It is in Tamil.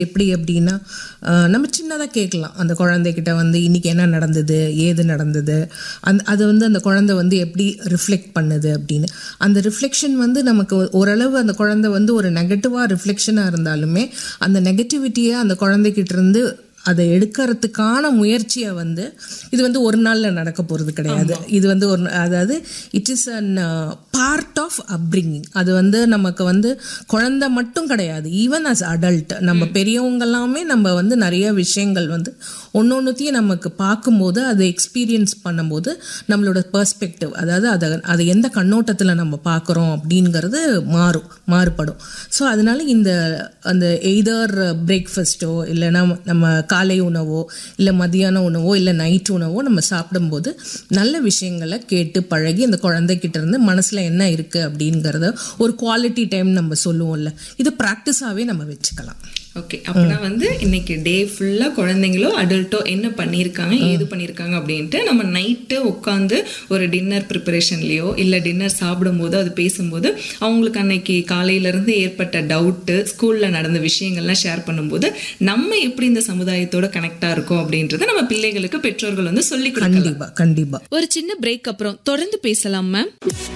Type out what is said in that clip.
எப்படி அப்படின்னா ஆஹ், நம்ம சின்னதாக கேட்கலாம் அந்த குழந்தைகிட்ட வந்து இன்னைக்கு என்ன நடந்தது ஏது நடந்தது அந்த அது வந்து அந்த குழந்தை வந்து எப்படி ரிஃப்ளெக்ட் பண்ணுது அப்படின்னு அந்த ரிஃப்ளெக்ஷன் வந்து நமக்கு ஒ- ஓரளவு அந்த குழந்தை வந்து ஒரு நெகட்டிவாக ரிஃப்ளெக்ஷனாக இருந்தாலுமே அந்த நெகட்டிவிட்டியை அந்த குழந்தைகிட்ட இருந்து அதை எடுக்கிறதுக்கான முயற்சியை வந்து இது வந்து ஒரு நாளில் நடக்க போகிறது கிடையாது இது வந்து ஒரு அதாவது it is an part of அப்ரிங்கிங் அது வந்து நமக்கு வந்து குழந்தை மட்டும் கிடையாது ஈவன் அஸ் அடல்ட் நம்ம பெரியவங்க எல்லாமே நம்ம வந்து நிறைய விஷயங்கள் வந்து ஒன்று ஒன்றுத்தையும் நமக்கு பார்க்கும்போது அதை எக்ஸ்பீரியன்ஸ் பண்ணும்போது நம்மளோட பெர்ஸ்பெக்டிவ் அதாவது அதை அதை எந்த கண்ணோட்டத்தில் நம்ம பார்க்குறோம் அப்படிங்கிறது மாறும் மாறுபடும் ஸோ அதனால இந்த அந்த எய்தர் பிரேக்ஃபாஸ்ட்டோ இல்லைன்னா நம்ம காலை உணவோ இல்லை மதியான உணவோ இல்லை நைட் உணவோ நம்ம சாப்பிடும்போது நல்ல விஷயங்களை கேட்டு பழகி அந்த குழந்தைகிட்ட இருந்து மனசில் என்ன இருக்குது அப்படிங்கிறத ஒரு குவாலிட்டி டைம் நம்ம சொல்லுவோம்ல இது ப்ராக்டிஸாகவே நம்ம வச்சுக்கலாம் ஓகே அப்படின்னா வந்து இன்னைக்கு டே ஃபுல்லா குழந்தைங்களோ அடல்ட்டோ என்ன பண்ணியிருக்காங்க ஏது பண்ணியிருக்காங்க அப்படின்ட்டு நம்ம நைட்டு உட்காந்து ஒரு டின்னர் ப்ரிப்பரேஷன்லயோ இல்ல டின்னர் சாப்பிடும்போது அது பேசும்போது அவங்களுக்கு அன்னைக்கு காலையில இருந்து ஏற்பட்ட டவுட்டு ஸ்கூல்ல நடந்த விஷயங்கள்லாம் ஷேர் பண்ணும்போது நம்ம எப்படி இந்த சமுதாயத்தோட கனெக்டா இருக்கோம் அப்படின்றத நம்ம பிள்ளைகளுக்கு பெற்றோர்கள் வந்து சொல்லி கொடுக்கலாம் கண்டிப்பாக கண்டிப்பாக ஒரு சின்ன பிரேக் அப்புறம் தொடர்ந்து பேசலாம் மேம்